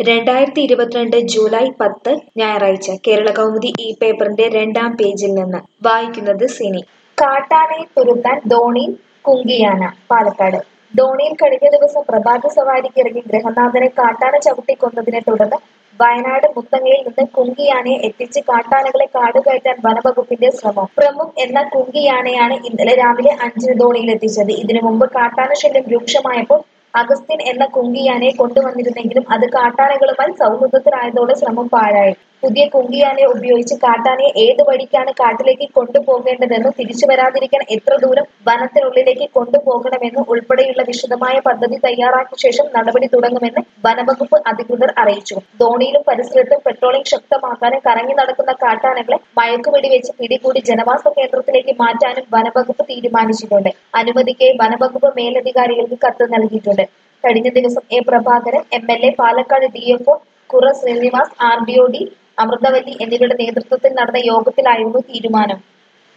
രണ്ടായിരത്തി ഇരുപത്തിരണ്ട് ജൂലൈ പത്ത് ഞായറാഴ്ച കേരള കൗമുദി ഈ പേപ്പറിന്റെ രണ്ടാം പേജിൽ നിന്ന് വായിക്കുന്നത് സിനി കാട്ടാനയെ തുരുത്താൻ ധോണിയിൽ കുങ്കിയാന പാലക്കാട് ധോണിയിൽ കഴിഞ്ഞ ദിവസം പ്രഭാത സവാരിക്ക് ഇറങ്ങി ഗൃഹനാഥനെ കാട്ടാന ചവിട്ടിക്കൊന്നതിനെ തുടർന്ന് വയനാട് മുത്തങ്ങയിൽ നിന്ന് കുങ്കിയാനയെ എത്തിച്ച് കാട്ടാനകളെ കാടുകയറ്റാൻ വനവകുപ്പിന്റെ ശ്രമം പ്രമുഖ് എന്ന കുങ്കിയാനയാണ് ഇന്നലെ രാവിലെ അഞ്ചിന് ധോണിയിൽ എത്തിച്ചത് ഇതിനു മുമ്പ് കാട്ടാന ശല്യം രൂക്ഷമായപ്പോൾ അഗസ്ത്യൻ എന്ന കുങ്കിയാനയെ കൊണ്ടുവന്നിരുന്നെങ്കിലും അത് കാട്ടാനകളുമായി സൗഹൃദത്തിലായതോടെ ശ്രമം പാഴായി പുതിയ കുങ്കിയാനയെ ഉപയോഗിച്ച് കാട്ടാനയെ ഏത് വഴിക്കാണ് കാട്ടിലേക്ക് കൊണ്ടുപോകേണ്ടതെന്ന് തിരിച്ചു വരാതിരിക്കാൻ എത്ര ദൂരം വനത്തിനുള്ളിലേക്ക് കൊണ്ടുപോകണമെന്ന് ഉൾപ്പെടെയുള്ള വിശദമായ പദ്ധതി തയ്യാറാക്കിയ ശേഷം നടപടി തുടങ്ങുമെന്ന് വനവകുപ്പ് അധികൃതർ അറിയിച്ചു ധോണിയിലും പരിസരത്തും പെട്രോളിംഗ് ശക്തമാക്കാനും കറങ്ങി നടക്കുന്ന കാട്ടാനകളെ മയക്കുവെടി വെച്ച് പിടികൂടി ജനവാസ കേന്ദ്രത്തിലേക്ക് മാറ്റാനും വനവകുപ്പ് തീരുമാനിച്ചിട്ടുണ്ട് അനുമതിക്കായി വനവകുപ്പ് മേലധികാരികൾക്ക് കത്ത് നൽകിയിട്ടുണ്ട് കഴിഞ്ഞ ദിവസം A Prabhakaran M L A Palakkad D F O കുറ Srinivas R D O D Amruthavalli എന്നിവരുടെ നേതൃത്വത്തിൽ നടന്ന യോഗത്തിലായിരുന്നു തീരുമാനം